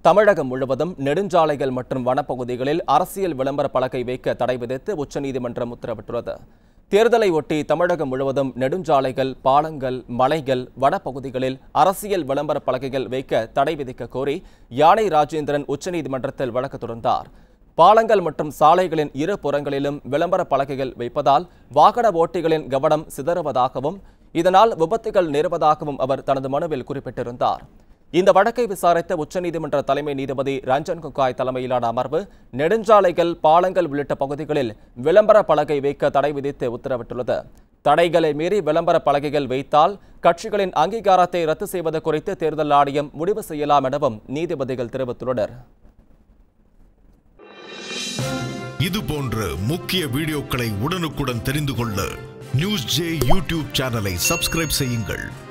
தமிழகம் முழுவதும் நெடுஞ்சாலைகள் மற்றும் வனப்பகுதிகளில் அரசியல் விளம்பர பலகை வைக்க தடை விதித்து உச்சநீதிமன்றம் உத்தரவிட்டுள்ளது தேர்தலை ஒட்டி தமிழகம் முழுவதும் நெடுஞ்சாலைகள் பாலங்கள் மலைகள் வனப்பகுதிகளில் அரசியல் விளம்பர பலகைகள் வைக்க தடை விதிக்க கோரி யானை ராஜேந்திரன் உச்சநீதிமன்றத்தில் வழக்கு தொடர்ந்தார் பாலங்கள் மற்றும் சாலைகளின் இரு புறங்களிலும் விளம்பர பலகைகள் வைப்பதால் வாகன ஓட்டிகளின் கவனம் சிதறுவதாகவும் இதனால் விபத்துகள் நேருவதாகவும் அவர் தனது மனுவில் குறிப்பிட்டிருந்தார் இந்த வழக்கை விசாரித்த உச்சநீதிமன்ற தலைமை நீதிபதி ரஞ்சன் குகாய் தலைமையிலான அமர்வு நெடுஞ்சாலைகள் பாலங்கள் உள்ளிட்ட பகுதிகளில் விளம்பர பலகை வைக்க தடை விதித்து உத்தரவிட்டுள்ளது தடைகளை மீறி விளம்பர பலகைகள் வைத்தால் கட்சிகளின் அங்கீகாரத்தை ரத்து செய்வது குறித்து தேர்தல் ஆணையம் முடிவு செய்யலாம் எனவும் நீதிபதிகள் தெரிவித்துள்ளனர் இது போன்ற முக்கிய வீடியோக்களை உடனுக்குடன் தெரிந்து கொள்ள நியூஸ் ஜே யூடியூப் சேனலை சப்ஸ்கிரைப் செய்யுங்கள்